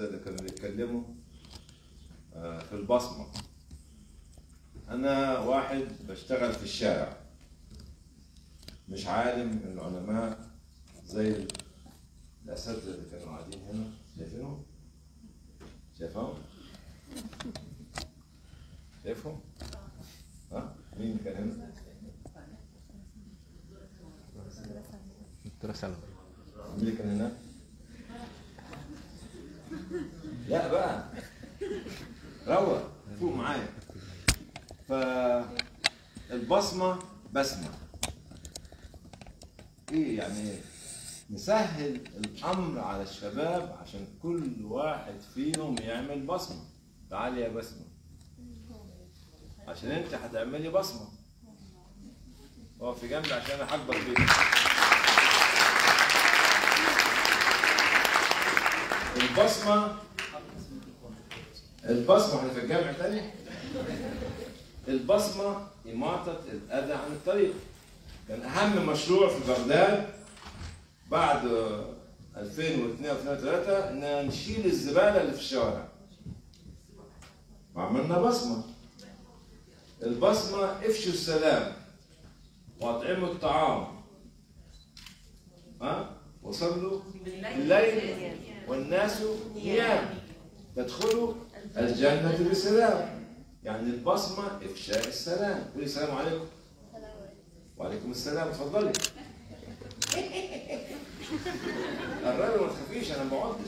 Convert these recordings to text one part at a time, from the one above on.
الاساتذه كانوا بيتكلموا آه، في البصمه انا واحد بشتغل في الشارع مش عالم من العلماء زي الاساتذه اللي كانوا قاعدين هنا شايفينهم؟ شايفهم؟ شايفهم؟ ها؟ مين اللي كان هنا؟ دكتورة سلمى مين اللي كان هنا؟ لا بقى روق فوق معايا فالبصمة بسمة ايه يعني نسهل الامر على الشباب عشان كل واحد فيهم يعمل بصمة تعالي يا بسمة عشان انت هتعملي بصمة اقفي جنبي عشان انا هكبر بيك البصمة البصمة احنا في الجامع تاني البصمة إماطة الأذى عن الطريق كان أهم مشروع في بغداد بعد 2002 و2003 إن نشيل الزبالة اللي في الشوارع وعملنا بصمة البصمة افشوا السلام واطعموا الطعام ها وصلوا الليل والناس نيام تدخلوا الجنة بسلام يعني البصمة إفشاء السلام قولي السلام عليكم وعليكم السلام اتفضلي قربي ما تخافيش انا ما بقعدش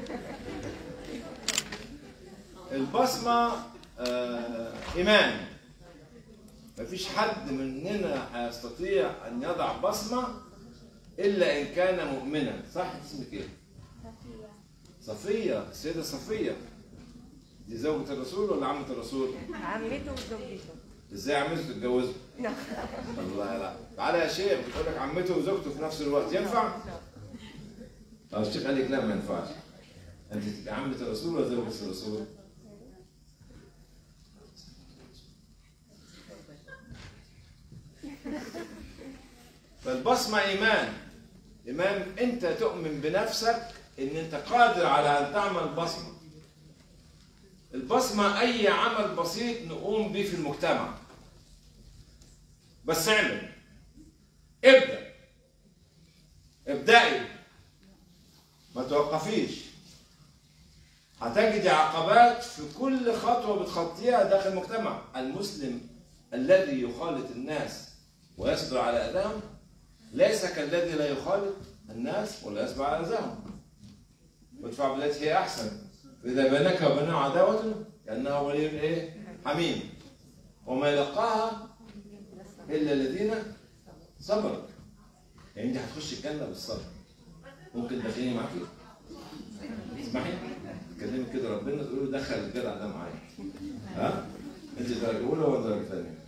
البصمة آه إيمان مفيش حد مننا هيستطيع أن يضع بصمة إلا إن كان مؤمنا صح اسمك إيه؟ صفية السيدة صفية دي زوجة الرسول ولا عمة الرسول؟ عمته وزوجته ازاي عمته تتجوزه؟ الله لا تعالى يا شيخ بتقول لك عمته وزوجته في نفس الوقت ينفع؟ طب الشيخ قال لك لا ما ينفعش انت تبقى عمة الرسول ولا زوجة الرسول؟ فالبصمة إيمان إيمان أنت تؤمن بنفسك إن أنت قادر على أن تعمل بصمة البصمة أي عمل بسيط نقوم به في المجتمع بس اعمل ابدأ ابدأي ما توقفيش هتجدي عقبات في كل خطوة بتخطيها داخل المجتمع المسلم الذي يخالط الناس ويصبر على أذاهم ليس كالذي لا يخالط الناس ولا يصبر على أذاهم وادفع بالتي هي أحسن فإذا بينك وبينه عداوة كأنه ولي إيه؟ حميم وما يلقاها إلا الذين صبروا يعني أنت هتخش الجنة بالصبر ممكن تدخليني معاكي؟ اسمحي تكلمي كده ربنا تقول له دخل الجدع ده معايا ها؟ أنت درجة أولى ولا درجة ثانية؟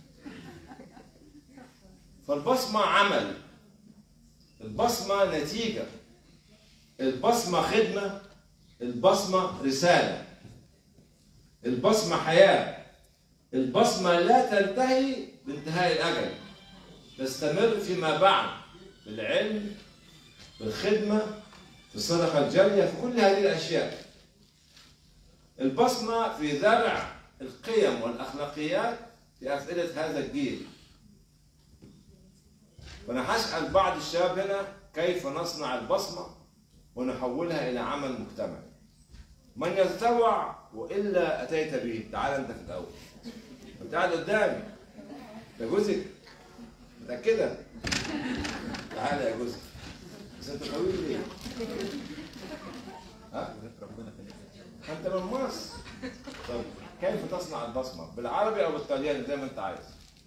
فالبصمة عمل البصمة نتيجة البصمة خدمة البصمة رسالة البصمة حياة البصمة لا تنتهي بانتهاء الأجل تستمر فيما بعد بالعلم بالخدمة في الصدقة الجارية في كل هذه الأشياء البصمة في زرع القيم والأخلاقيات في أفئدة هذا الجيل فأنا هسأل بعض الشباب هنا كيف نصنع البصمة ونحولها إلى عمل مجتمعي من يتطوع وإلا أتيت به تعال أنت في الأول أنت قاعد قدامي ده جوزك متأكدة تعال يا جوزك بس أنت طويل ليه؟ ها؟ أنت من مصر طب كيف تصنع البصمة؟ بالعربي أو بالطلياني زي ما أنت عايز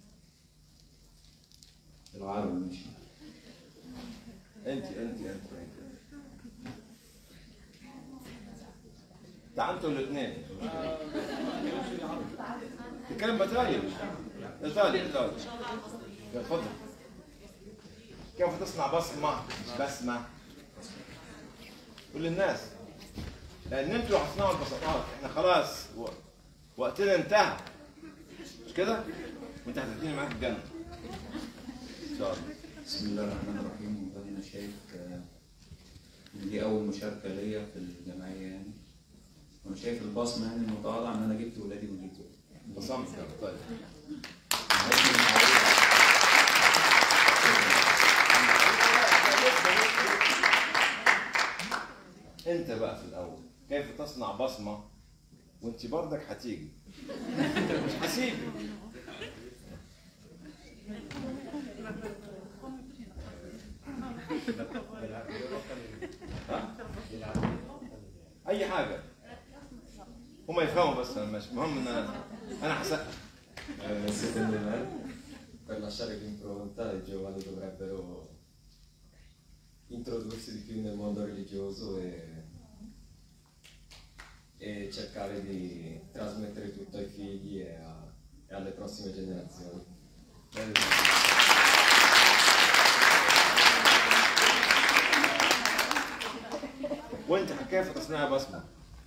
العربي ماشي انت انت انت انت تعال انتوا الاثنين تتكلم بترايل ايطالي ايطالي اتفضل كيف تصنع بصمه مش بسمه قول للناس لان انتوا هتصنعوا البصمات احنا خلاص و- وقتنا انتهى مش كده؟ وانت هتديني معاك الجنه ان شاء الله بسم الله الرحمن الرحيم والله انا شايف آه، ان دي اول مشاركه ليا في الجمعيه يعني انا شايف البصمه يعني المتواضعه ان انا جبت ولادي وجيت بصمت طيب انت بقى في الاول كيف تصنع بصمه وانت برضك هتيجي مش هسيبك ها؟ اي حاجه هما يفهموا بس انا مش مهم ان انا انا هسقف Eh, secondo me, per lasciare l'impronta, i giovani dovrebbero introdursi di più nel mondo religioso e, e cercare di trasmettere tutto ai figli e, a- e alle prossime generazioni. وانت كيف تصنع بصمه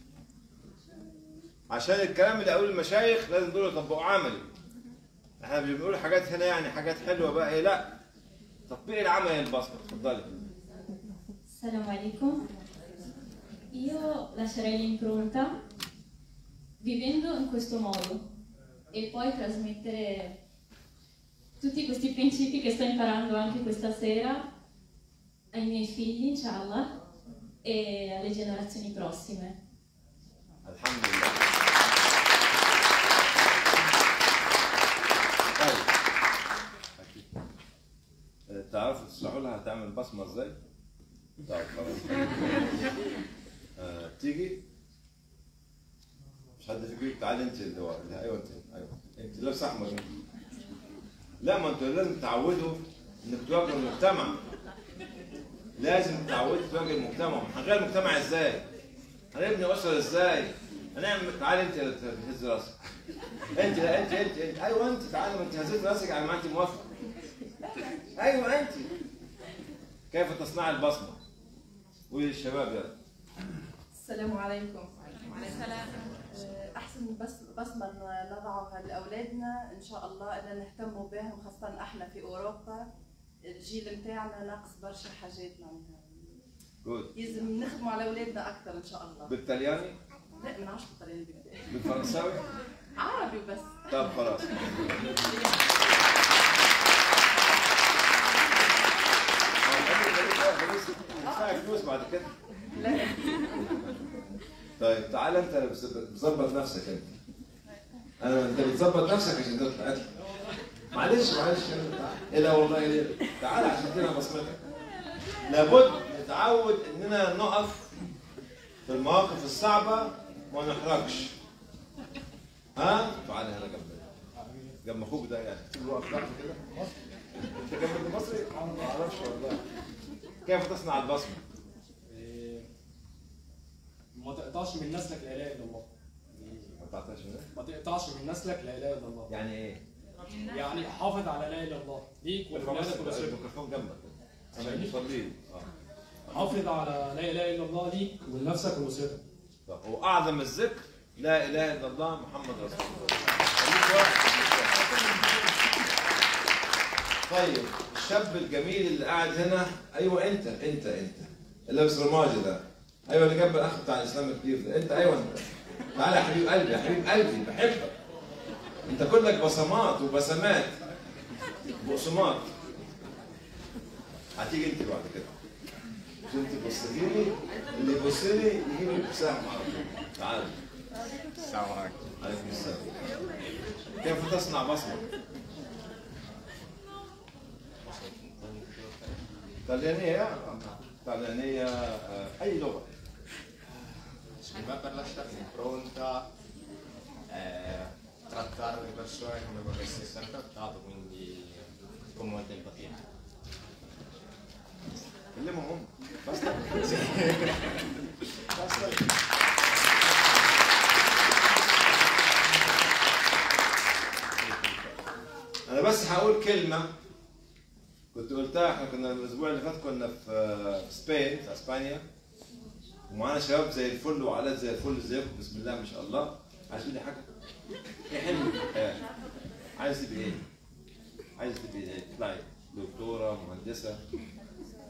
عشان الكلام اللي اقول المشايخ لازم دول يطبقوا عملي احنا مش بنقول حاجات هنا يعني حاجات حلوه بقى ايه لا تطبيق العملي للبصمه اتفضلي Assalamu alaikum. Io lascerei l'impronta vivendo in questo modo e poi trasmettere tutti questi principi che sto imparando anche questa sera ai miei figli, inshallah, e alle generazioni prossime. الحمد لله طيب أكيد. آه، تعرفوا تشرحوا لها تعمل بصمه ازاي؟ طيب خلاص آه، تيجي مش حد فيكم تعالي انت اللي ورا لا، ايوه انت ايوه انت لابس احمر انت. لا ما انتوا لازم تعودوا انك تواجهوا المجتمع لازم تعودوا تواجهوا المجتمع هنغير المجتمع ازاي؟ هنبني اسره ازاي؟ هنعمل تعالي انت اللي تهز راسك انت لا انت انت, انت. ايوه انت تعالي ما انت هزيت راسك على ما انت موافقه ايوه انت كيف تصنع البصمه؟ قولي للشباب يلا السلام عليكم السلام احسن بس بصمه نضعها لاولادنا ان شاء الله ان نهتم بهم خاصه احنا في اوروبا الجيل نتاعنا ناقص برشا حاجات معناها جود لازم نخدموا على اولادنا اكثر ان شاء الله بالطلياني لا ما نعرفش بالطريقه بالذات بالفرنساوي عربي وبس طب خلاص ندفعك فلوس بعد كده لا طيب تعالى انت اللي بتظبط نفسك انت انا انت بتظبط نفسك عشان تطلع اطلع معلش معلش الا والله ليه تعالى عشان تدينا بصمتك لابد نتعود اننا نقف في المواقف الصعبه وما نحرجش ها تعالى هنا جنب جنب اخوك ده يعني تسيب له وقف تحت كده انت جنب المصري انا ما اعرفش والله كيف تصنع البصمه ما تقطعش من نسلك لا اله الا الله ما تعطيش منها ما تقطعش من نسلك لا اله الا الله يعني ايه يعني حافظ على لا اله الا الله ليك ولولادك ولاسرتك الميكروفون جنبك عشان يصلي حافظ على لا اله الا الله ليك ولنفسك ولاسرتك طب واعظم الذكر لا اله الا الله محمد رسول الله خليك واحد. طيب الشاب الجميل اللي قاعد هنا ايوه انت انت انت اللي لابس رمادي ده ايوه اللي جنب الاخ بتاع الاسلام الكبير ده انت ايوه انت تعالى يا حبيب قلبي يا حبيب قلبي بحبك انت كلك بصمات وبسمات بقسمات هتيجي انت بعد كده مش انت تبص لي اللي يبص لي يجيب لي بسهم على طول تعال السلام عليكم عليكم السلام كيف تصنع بصمه؟ طليانية طليانية آه، أي لغة Secondo me per lasciare l'impronta è trattare le persone come vorresti essere trattato, quindi con molta empatia. كلمهم هم بس بس انا بس هقول كلمه كنت قلتها احنا كنا الاسبوع اللي فات كنا في في سبين في اسبانيا ومعانا شباب زي الفل وعلات زي الفل ازيكم بسم الله ما شاء الله عايز تقول لي حاجه؟ ايه حلمك في الحياه؟ عايز تبقى ايه؟ عايز تبقى ايه؟ تطلعي دكتوره مهندسه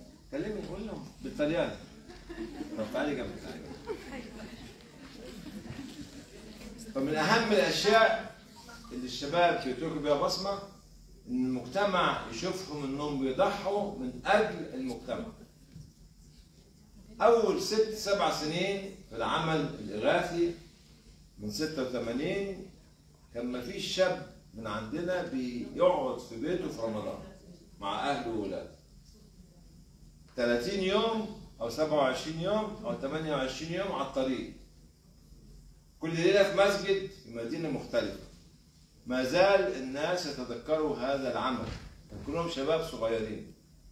كلمني قول لهم بالطلياني طب تعالي جنبي تعالي جنبي فمن اهم الاشياء اللي الشباب بيتركوا بيها بصمه ان المجتمع يشوفهم انهم بيضحوا من اجل المجتمع. اول ست سبع سنين في العمل الاغاثي من 86 كان ما فيش شاب من عندنا بيقعد في بيته في رمضان مع اهله وولاده. 30 يوم او 27 يوم او 28 يوم على الطريق. كل ليله في مسجد في مدينه مختلفه. ما زال الناس يتذكروا هذا العمل كان كلهم شباب صغيرين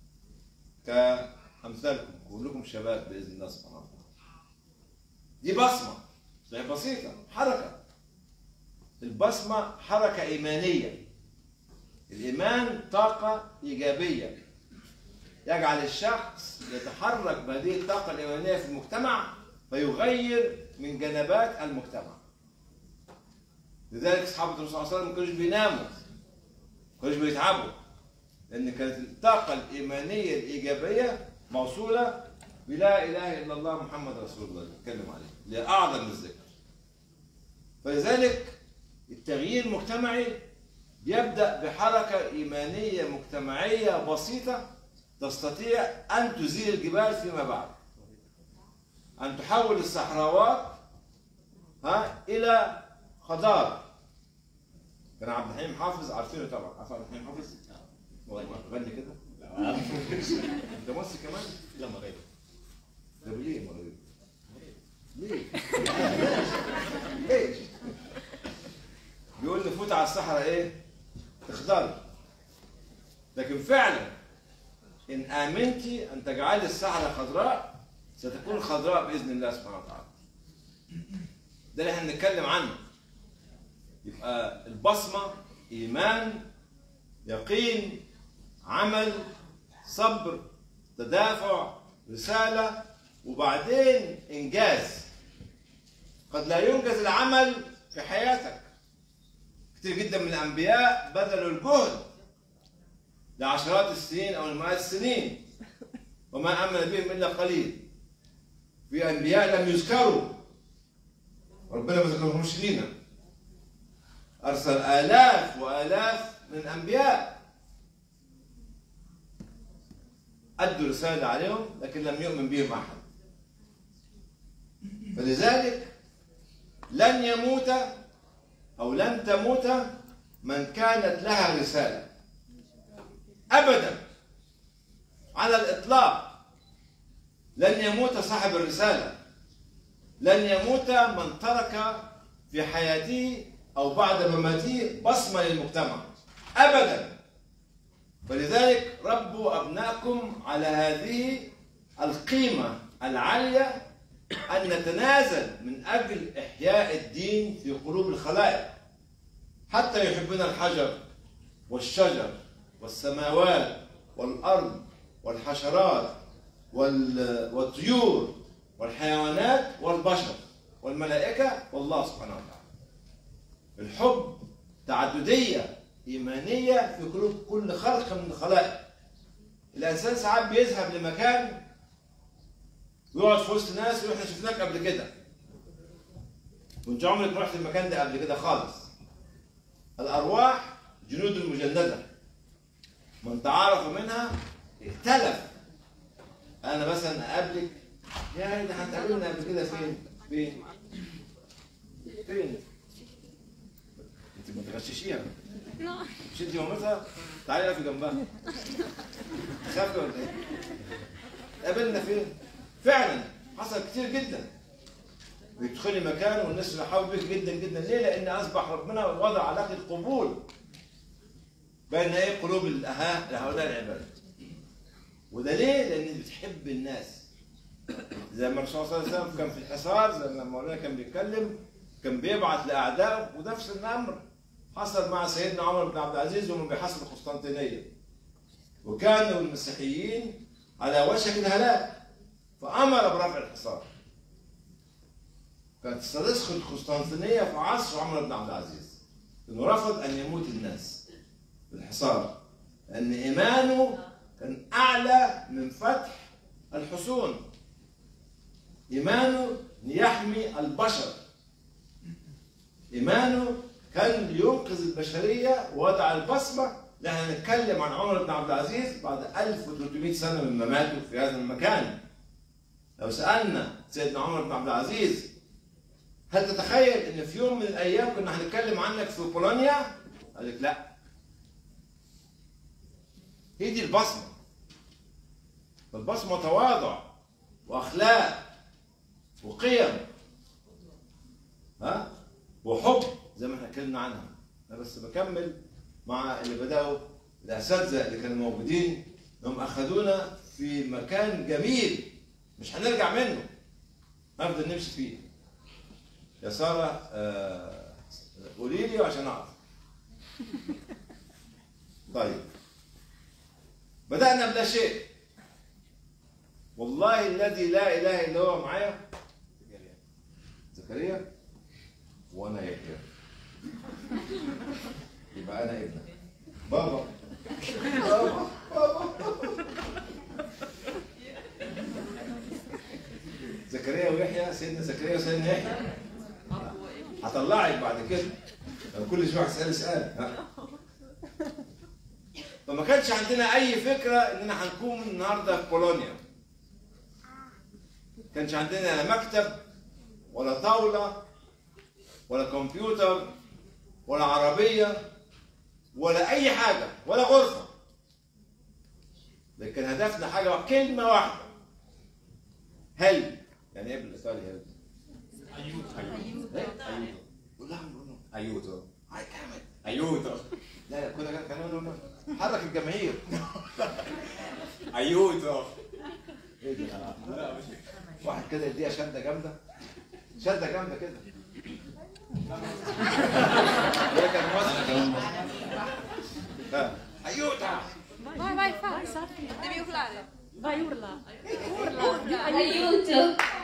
كأمثالكم كلكم شباب بإذن الله سبحانه وتعالى دي بصمة صحيح بسيطة حركة البصمة حركة إيمانية الإيمان طاقة إيجابية يجعل الشخص يتحرك بهذه الطاقة الإيمانية في المجتمع فيغير من جنبات المجتمع لذلك اصحاب الرسول صلى الله عليه وسلم ما كانوش بيناموا ما كانوش بيتعبوا لان كانت الطاقه الايمانيه الايجابيه موصوله بلا اله الا الله محمد رسول الله اللي بنتكلم عليه لاعظم الذكر فلذلك التغيير المجتمعي بيبدا بحركه ايمانيه مجتمعيه بسيطه تستطيع ان تزيل الجبال فيما بعد ان تحول الصحراوات ها الى خضار كان عبد الحليم حافظ عارفينه طبعا عارف عبد الحليم حافظ؟ هو غني كده؟ انت مصري كمان؟ لا مغربي طب ليه مريض؟ ليه؟ ليش؟ بيقول نفوت على الصحراء ايه؟ تخضر لكن فعلا ان امنت ان تجعلي الصحراء خضراء ستكون خضراء باذن الله سبحانه وتعالى. ده اللي احنا بنتكلم عنه. يبقى البصمه ايمان يقين عمل صبر تدافع رساله وبعدين انجاز قد لا ينجز العمل في حياتك كتير جدا من الانبياء بذلوا الجهد لعشرات السنين او المئات السنين وما امن بهم الا قليل في انبياء لم يذكروا ربنا ما ذكرهمش لينا ارسل الاف والاف من الانبياء ادوا رساله عليهم لكن لم يؤمن بهم احد فلذلك لن يموت او لن تموت من كانت لها رساله ابدا على الاطلاق لن يموت صاحب الرساله لن يموت من ترك في حياته او بعد مماته بصمه للمجتمع ابدا فلذلك ربوا ابنائكم على هذه القيمه العاليه ان نتنازل من اجل احياء الدين في قلوب الخلائق حتى يحبنا الحجر والشجر والسماوات والارض والحشرات وال- والطيور والحيوانات والبشر والملائكه والله سبحانه وتعالى الحب تعدديه ايمانيه في قلوب كل خلق من الخلائق الانسان ساعات بيذهب لمكان ويقعد في وسط ناس يقول احنا شفناك قبل كده وانت عمرك ما رحت المكان ده قبل كده خالص الارواح جنود المجنده من تعارف منها ائتلف انا مثلا اقابلك يا ده هتقابلنا قبل كده فين؟ فين؟ فين؟ انت بتغششيها مش انت مامتها؟ تعالي اقفي جنبها خافي ولا ايه؟ قابلنا فين؟ فعلا حصل كتير جدا بيدخلي مكان والناس يرحبوا بيك جدا جدا ليه؟ لان اصبح ربنا وضع علاقه قبول بين ايه قلوب الأها- هؤلاء العباد وده ليه؟ لان بتحب الناس زي ما الرسول صلى الله عليه وسلم كان في الحصار زي ما مولانا كان بيتكلم كان بيبعت لاعدائه ونفس الامر حصل مع سيدنا عمر بن عبد العزيز وهم بيحاصروا القسطنطينيه وكانوا المسيحيين على وشك الهلاك فامر برفع الحصار كانت ستدخل القسطنطينيه في عصر عمر بن عبد العزيز انه رفض ان يموت الناس في الحصار لان ايمانه كان اعلى من فتح الحصون ايمانه ليحمي البشر ايمانه كان لينقذ البشريه ووضع البصمه اللي احنا هنتكلم عن عمر بن عبد العزيز بعد 1300 سنه من مماته في هذا المكان لو سالنا سيدنا عمر بن عبد العزيز هل تتخيل ان في يوم من الايام كنا هنتكلم عنك في بولونيا؟ قال لك لا هي دي البصمه البصمه تواضع واخلاق وقيم ها وحب زي ما احنا اتكلمنا عنها انا بس بكمل مع اللي بداوا الاساتذه اللي كانوا موجودين هم اخذونا في مكان جميل مش هنرجع منه هنفضل نمشي فيه يا ساره آه، قولي لي عشان اعرف طيب بدانا بلا شيء والله الذي لا اله الا هو معايا زكريا وانا يحيى يبقى انا ابنك بابا بابا بابا زكريا ويحيى سيدنا زكريا وسيدنا يحيى هطلعك بعد كده لو كل شويه هتسالي سؤال ها. فما كانش عندنا اي فكره اننا هنكون النهارده في بولونيا كانش عندنا لا مكتب ولا طاوله ولا كمبيوتر ولا عربيه ولا اي حاجه ولا غرفه لكن هدفنا حاجه كلمه واحده هل يعني ايه بالايطالي هل؟ ايوه ايوه قول لها قول لها. Aiuto. هاي كامل Aiuto. لا لا كل كلام كلام حرك الجماهير Aiuto. ايه ده؟ واحد كده يديها شده جامده شده جامده كده هي كانت مصر ها. ايوتا Vai, vai, fai. Devi urlare. Vai, urla. Urla. Aiuto!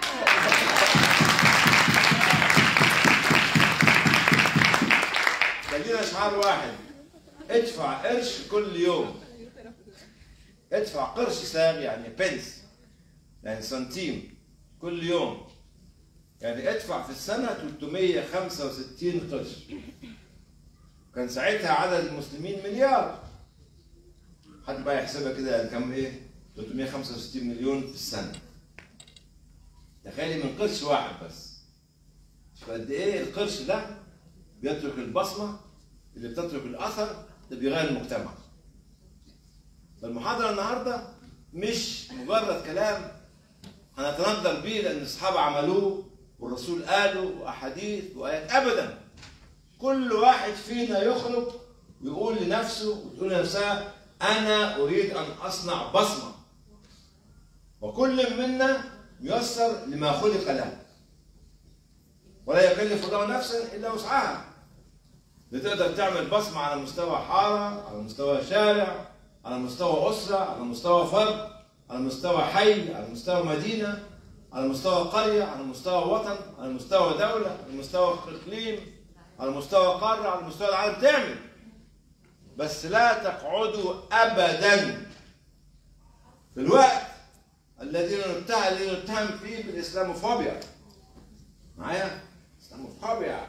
كان لنا شعار واحد ادفع قرش كل يوم ادفع قرش ساغ يعني بنس يعني سنتيم كل يوم يعني ادفع في السنة 365 قرش كان ساعتها عدد المسلمين مليار حد بقى يحسبها كده يعني كم ايه 365 مليون في السنة تخيلي من قرش واحد بس شوف قد ايه القرش ده بيترك البصمة اللي بتترك الأثر اللي بيغير المجتمع فالمحاضرة النهاردة مش مجرد كلام هنتنظر بيه لأن الصحابة عملوه والرسول قاله وأحاديث وآيات أبدا كل واحد فينا يخرج ويقول لنفسه وتقول لنفسها أنا أريد أن أصنع بصمة وكل منا ييسر لما خلق له ولا يكلف الله نفسا الا وسعها بتقدر تعمل بصمه على مستوى حاره على مستوى شارع على مستوى اسره على مستوى فرد على مستوى حي على مستوى مدينه على مستوى قريه على مستوى وطن على مستوى دوله على مستوى اقليم على مستوى قاره على مستوى العالم تعمل بس لا تقعدوا ابدا في الوقت الذي نتهم الذي نتهم فيه بالاسلاموفوبيا معايا؟ اسلاموفوبيا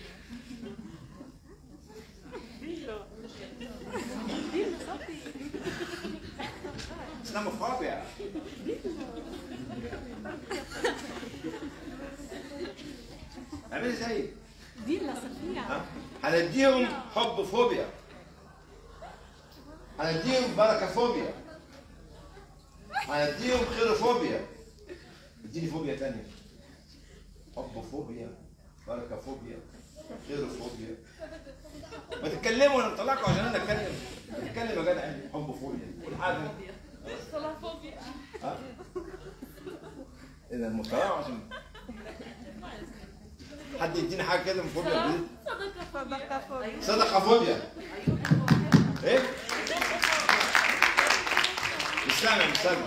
اسلاموفوبيا اعملي زي Dilla, Sofia. ها؟ هنديهم حب فوبيا هنديهم بركه فوبيا هنديهم خير فوبيا اديني فوبيا تانية حب فوبيا بركه فوبيا خير فوبيا ما تتكلموا انا بطلعكم عشان انا اتكلم اتكلم يا جدع حب فوبيا قول حاجه ها؟ ايه ده المطلع عشان حد يديني حاجه كده من فوبيا جديد صدقه فوبيا ايه مش سامع مش سامع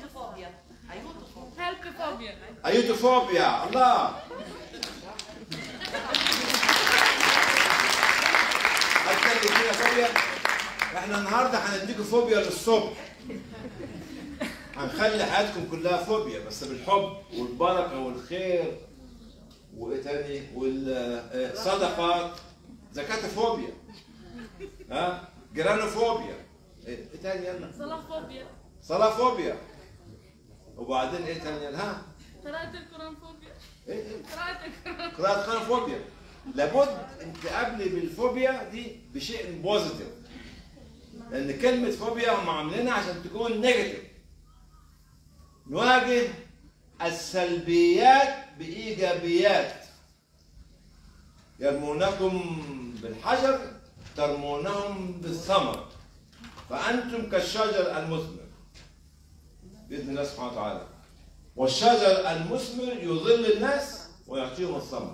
Helpfobia. ايوتوفوبيا الله هتكلم فينا فوبيا احنا النهارده هنديكوا فوبيا للصبح هنخلي حياتكم كلها فوبيا بس بالحب والبركه والخير وايه تاني والصدقات زكاة فوبيا ها جرانوفوبيا ايه إيه تاني يلا صلاة صلاة فوبيا وبعدين ايه تاني يلا ها قراءة القرآن فوبيا ايه إيه؟ قراءة القرآن قراءة قرآن فوبيا لابد ان تقابلي بالفوبيا دي بشيء بوزيتيف لان كلمة فوبيا هم عاملينها عشان تكون نيجاتيف نواجه السلبيات بإيجابيات يرمونكم بالحجر ترمونهم بالثمر فأنتم كالشجر المثمر بإذن الله سبحانه وتعالى والشجر المثمر يظل الناس ويعطيهم الثمر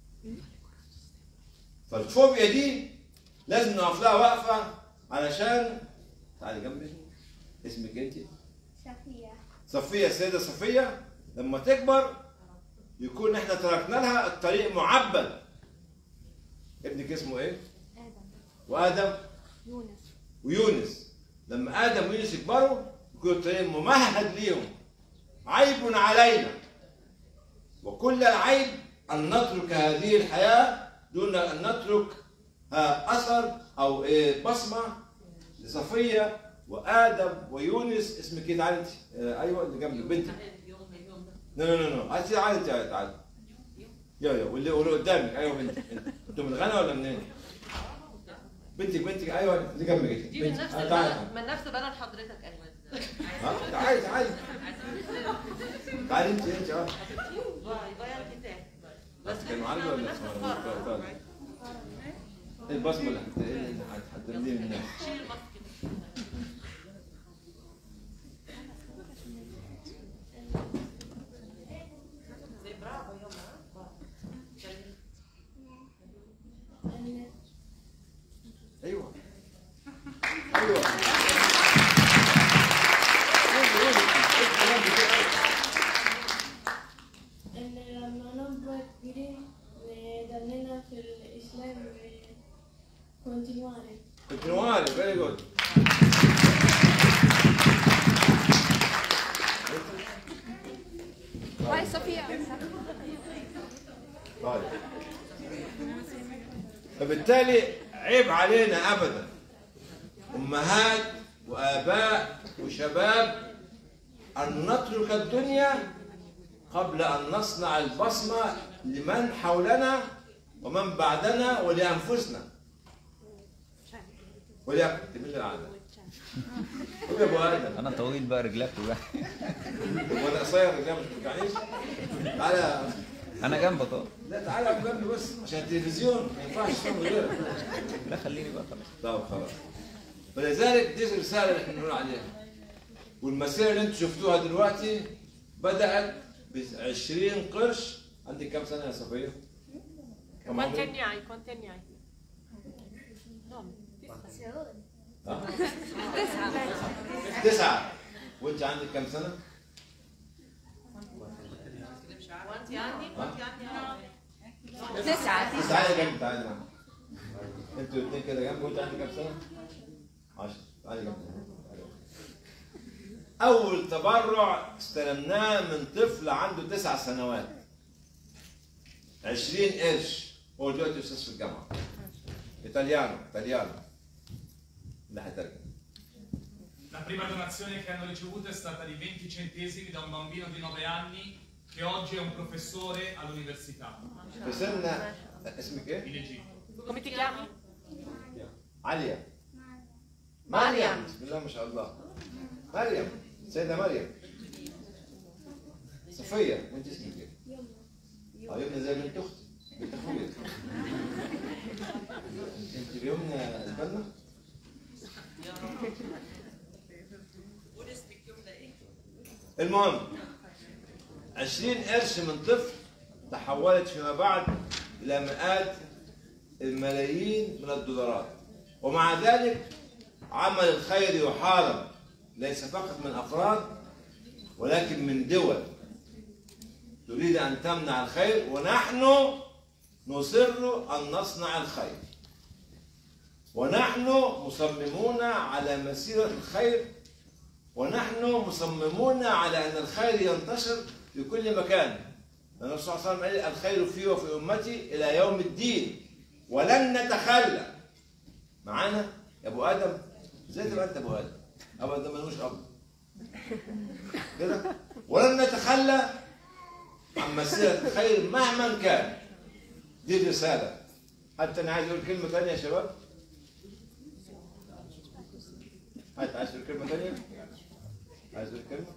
فالفوبيا دي لازم نقف لها وقفة علشان تعالي جنبي اسمك انت صفية صفية السيدة صفية لما تكبر يكون احنا تركنا لها الطريق معبد ابنك اسمه ايه؟ آدم وآدم يونس ويونس لما آدم ويونس يكبروا يكون الطريق ممهد ليهم عيب علينا وكل العيب أن نترك هذه الحياة دون أن نترك ها أثر أو إيه بصمة لصفية وآدم ويونس اسمك ايه تعالي انت آه، أيوه اللي جنبك بنتك لا لا لا لا عايز تعالي تعالي تعالي يا يا واللي واللي قدامك ايوه بنتك انتوا من غانا ولا منين؟ بنتك بنتك ايوه اللي جنبك انت دي من بنتك. نفس آه، تعالي البلد من نفس بلد حضرتك ايمن ها تعالي تعالي تعالي انت انت اه باي باي الكتاب بس كان معلم ولا اسمه ايه البصمه اللي هت- اللي هتحدد لي الناس شيل الماسك زي برافو يلا ايوه ايوه إن لما نبقى كبيرين ندلنا في الإسلام continuare. continuare very good Vai Sofia. طيب فبالتالي عيب علينا ابدا امهات واباء وشباب ان نترك الدنيا قبل ان نصنع البصمه لمن حولنا ومن بعدنا ولانفسنا وليكن تميل العاده قول يا ابو ادم انا طويل بقى رجلك توجعني وانا قصير رجلي ما توجعنيش تعالى انا جنبك اهو لا تعالى اقف جنبي بس عشان التلفزيون ما ينفعش تشوف غيرك لا خليني بقى خلاص طب خلاص فلذلك دي الرساله اللي احنا بنقول عليها والمسيره اللي انتم شفتوها دلوقتي بدات ب 20 قرش عندك كام سنه يا صفيه؟ كم Quanti عمرك؟ anni hai? Quanti anni hai? ها؟ تسعة وانت عندك كام سنة؟ Quanti anni? Quanti anni hai? تسعة تعالى جنب تعالى جنب انتوا الاثنين كده جنب وانت عندك كام سنة؟ 10 تعالى جنب تعالى جنب. أول تبرع استلمناه من طفل عنده تسع سنوات 20 قرش هو دلوقتي أستاذ في الجامعة إيطاليانو إيطاليانو اللي هترجم La prima donazione che hanno ricevuto è stata di 20 centesimi da un bambino di 9 anni che oggi è un professore all'università في سن اسمك ايه؟ in Egitto. Come ti chiami? عليا مريم. بسم الله ما شاء الله مريم سيدة مريم صفية وانت اسمك ايه؟ اه يمنى زي بنت اختي بنت اخويا انت بيمنى البنا؟ المهم 20 قرش من طفل تحولت فيما بعد الى مئات الملايين من الدولارات ومع ذلك عمل الخير يحارب ليس فقط من افراد ولكن من دول تريد ان تمنع الخير ونحن نصر ان نصنع الخير ونحن مصممون على مسيره الخير ونحن مصممون على ان الخير ينتشر في كل مكان لأن الرسول صلى الله عليه وسلم قال الخير في وفي أمتي إلى يوم الدين ولن نتخلى معانا يا أبو آدم ازاي تبقى أنت أبو آدم؟ أبو آدم ملوش أب كده ولن نتخلى عن مسيرة الخير مهما كان دي الرسالة حتى أنا عايز أقول كلمة ثانية يا شباب حد عايز تقول كلمة ثانية؟ عايز تقول كلمة؟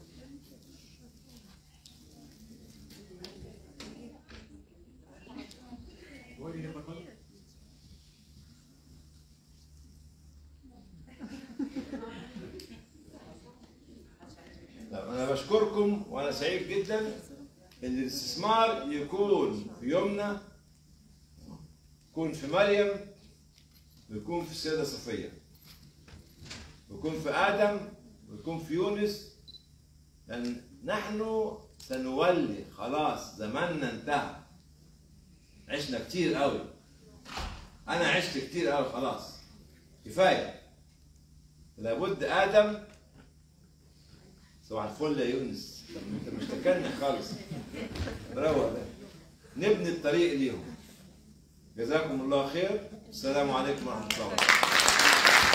لا أنا بشكركم وأنا سعيد جدا إن الاستثمار يكون في يمنى يكون في مريم ويكون في السيدة صفية ويكون في آدم ويكون في يونس لأن نحن سنولي خلاص زماننا انتهى عشنا كتير قوي أنا عشت كتير قوي خلاص كفاية لابد آدم صباح الفل يا يونس طب انت مش تكلم خالص روق ده نبني الطريق ليهم جزاكم الله خير السلام عليكم ورحمه الله وبركاته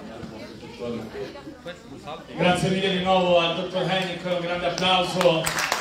Grazie mille di nuovo al dottor Henning, un grande applauso.